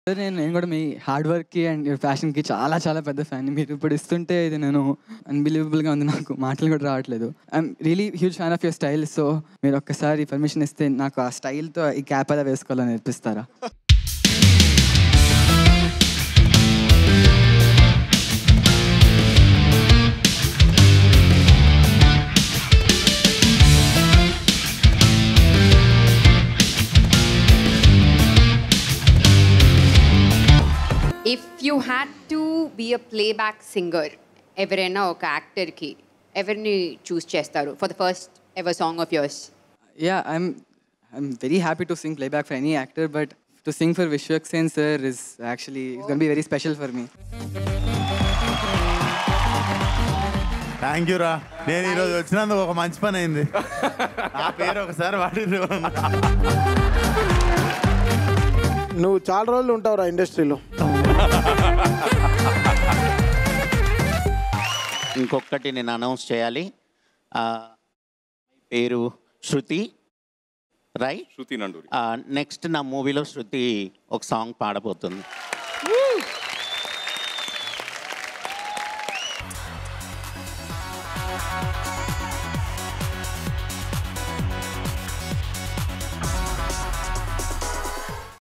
Sir నేను నేను కూడా మీ హార్డ్ వర్క్కి అండ్ ప్యాషన్కి చాలా చాలా పెద్ద ఫ్యాన్ మీరు ఇప్పుడు ఇస్తుంటే ఇది నేను అన్బిలీవబుల్గా ఉంది నాకు మాటలు కూడా రావట్లేదు I'm really huge fan of your style so మీరు ఒక్కసారి పర్మిషన్ ఇస్తే నాకు ఆ స్టైల్తో ఈ క్యాప్ ఎలా వేసుకోవాలని నేర్పిస్తారా if you had to be a playback singer ఎవరైనా ఒక యాక్టర్కి ఎవరిని చూస్ చేస్తారు for the first ever song of yours Yeah, I'm I'm very happy to sing playback for any actor, but to sing for Vishwak Sen sir is actually it's gonna be very special for me. Thank you రా నేను ఈరోజు వచ్చినందుకు ఒక మంచి పని అయింది నా పేరు ఒకసారి వాడి నువ్వు చాలా రోజులు ఉంటావురా ఇండస్ట్రీలో ఇంకొకటి నేను అనౌన్స్ చేయాలి ఆ, పేరు శృతి రైట్ శృతి నండూరి నెక్స్ట్ నా మూవీలో శృతి ఒక సాంగ్ పాడబోతుంది